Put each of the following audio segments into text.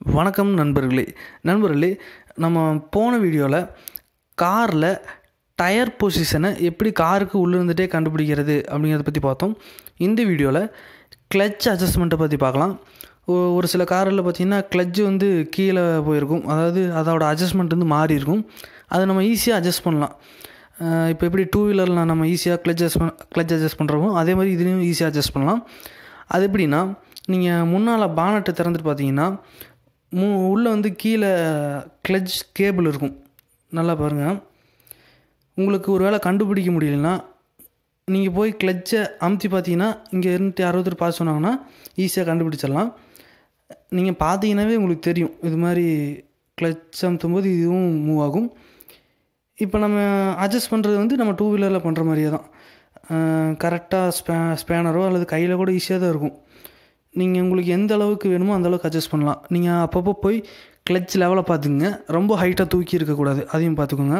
வணக்கம் நண்பர்களே நண்பர்களே நம்ம போன வீடியோவில் காரில் டயர் பொசிஷனை எப்படி காருக்கு உள்ளே இருந்துகிட்டே கண்டுபிடிக்கிறது அப்படிங்கிறத பற்றி பார்த்தோம் இந்த வீடியோவில் கிளச் அட்ஜஸ்ட்மெண்ட்டை பற்றி பார்க்கலாம் ஒ- ஒரு சில காரில் பார்த்தீங்கன்னா கிளட்ச் வந்து கீழே போயிருக்கும் அதாவது அதோட அட்ஜஸ்ட்மெண்ட் வந்து மாறி இருக்கும் அதை நம்ம ஈஸியாக அட்ஜஸ்ட் பண்ணலாம் அஹ் இப்போ எப்படி டூ வீலரில் நம்ம ஈஸியாக கிளச் அட்ஜஸ்ட் கிளச் அட்ஜஸ்ட் பண்ணுறோமோ அதே மாதிரி இதுலேயும் ஈஸியாக அட்ஜஸ்ட் பண்ணலாம் அது எப்படின்னா நீங்கள் முன்னால் பானட்டை திறந்துட்டு பார்த்தீங்கன்னா மூ உள்ளே வந்து கீழே கிளச் கேபிள் இருக்கும் நல்லா பாருங்கள் உங்களுக்கு ஒரு வேளை கண்டுபிடிக்க முடியலன்னா நீங்கள் போய் கிளச்சை அமுத்தி பார்த்தீங்கன்னா இங்கே இருநூற்றி அறுபது பார்த்து சொன்னாங்கன்னா ஈஸியாக கண்டுபிடிச்சிடலாம் நீங்கள் பார்த்தீங்கன்னாவே உங்களுக்கு தெரியும் இது மாதிரி கிளச் அமுத்தும் போது இதுவும் மூவ் ஆகும் இப்போ நம்ம அட்ஜஸ்ட் பண்ணுறது வந்து நம்ம டூ வீலரில் பண்ணுற மாதிரியே தான் கரெக்டாக ஸ்பே ஸ்பேனரோ அல்லது கையில் கூட ஈஸியாக தான் இருக்கும் நீங்கள் உங்களுக்கு எந்த அளவுக்கு வேணுமோ அந்த அளவுக்கு அட்ஜஸ்ட் பண்ணலாம் நீங்கள் அப்பப்போ போய் கிளச் லெவலை பார்த்துக்குங்க ரொம்ப ஹைட்டாக தூக்கி இருக்கக்கூடாது அதையும் பார்த்துக்கோங்க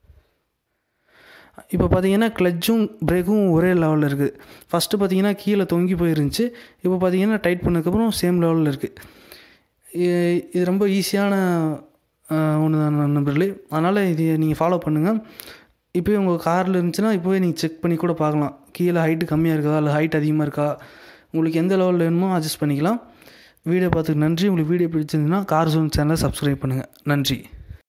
இப்போ பார்த்தீங்கன்னா கிளச்சும் பிரேக்கும் ஒரே லெவலில் இருக்குது ஃபஸ்ட்டு பார்த்தீங்கன்னா கீழே தொங்கி போயிருந்துச்சு இப்போ பார்த்தீங்கன்னா டைட் பண்ணதுக்கப்புறம் சேம் லெவலில் இருக்குது இது ரொம்ப ஈஸியான ஒன்று தான் நண்பர்களே அதனால் இது நீங்கள் ஃபாலோ பண்ணுங்கள் இப்போயே உங்கள் காரில் இருந்துச்சுன்னா இப்போவே நீங்கள் செக் பண்ணி கூட பார்க்கலாம் கீழே ஹைட்டு கம்மியாக இருக்கா இல்லை ஹைட் அதிகமாக இருக்கா உங்களுக்கு எந்த லெவலில் வேணுமோ அட்ஜஸ்ட் பண்ணிக்கலாம் வீடியோ பார்த்துக்கு நன்றி உங்களுக்கு வீடியோ பிடிச்சிருந்துன்னா கார் ஜோன் சேனலை சப்ஸ்கிரைப் பண்ணுங்கள் நன்றி